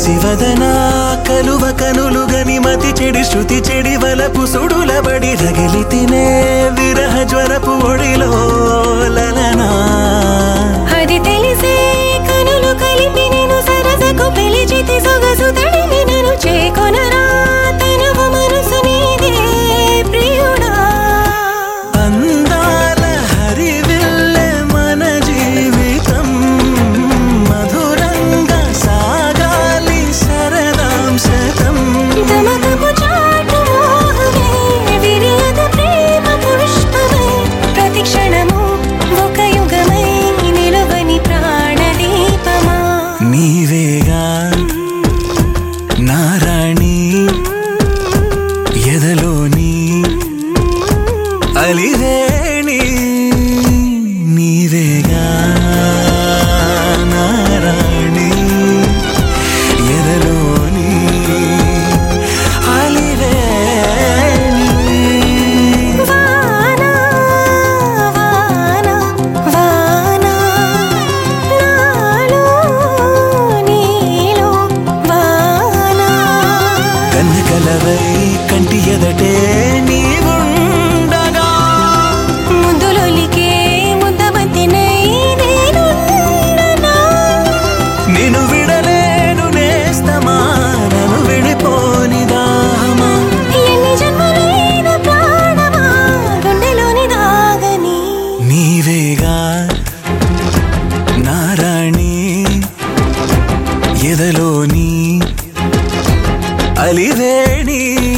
కసివదన కలువ కనులుగని మతి చెడి శృతి చెడి వలపు సుడులబడి రగిలి తినే విరహ జ్వరపు ఒడిలో లలనా అది తెలిసే కనులు కలిపి నేను సరసకు పిలిచితి సొగసు తడిమి నన్ను చేకొనరా తనువు మనసు నీదే ప్రియుడా అందాల హరివిల్లె మన జీవితం మధురంగా సాగాలి సరదాం శతం తమకపు చాటు మోహమే విరియద ప్రేమ పుష్పమై ప్రతి క్షణము ఒక యుగమై నిలువని ప్రాణదీపమా నీవేగా నారాణి ఎదలోని అలివేణి నీవేగా నారాణి ఎదలోని అలివేణి వానా వానా వానా నాలో నీలో వానా కన్నకలవై కంటి ఎదటే నీవుండగా ముద్దులొలికే ముద్దబంతినై నేనున్ననా నిన్ను విడలేను నేస్తమా నన్ను విడిపోని దాహమా ఎన్ని జన్మలైన ప్రాణమా గుండెలోని దాగని నీవేగా నారాణి ఎదలోని అలివేణి